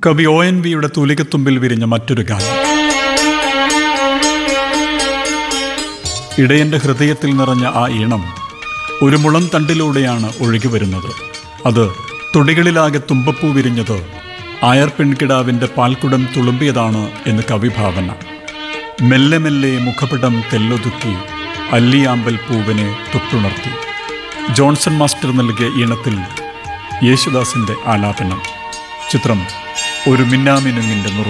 കവി O N വിയുടെ തൂലികത്തുമ്പിൽ വിരിഞ്ഞ മറ്റൊരു ഗാനം ഇടയന്റെ ഹൃദയത്തിൽ നിറഞ്ഞ ആ ഈണം ഒരു മുളം തണ്ടിലൂടെയാണ് ഒഴുകി വരുന്നത് അത് തുടികളിലാകെ തുമ്പപ്പൂ വിരിഞ്ഞത് ആയർ പെൺകിടാവിൻ്റെ പാൽക്കുടം തുളുമ്പിയതാണ് എന്ന് കവിഭാവന മെല്ലെ മെല്ലെ മുഖപടം തെല്ലൊതുക്കി അല്ലിയാമ്പൽ പൂവിനെ തൊട്ടുണർത്തി ജോൺസൺ മാസ്റ്റർ നൽകിയ ഈണത്തിൽ യേശുദാസിൻ്റെ ആലാപനം ചിത്രം ഒരു മിന്നാമിനുങ്ങിൻ്റെ നുറു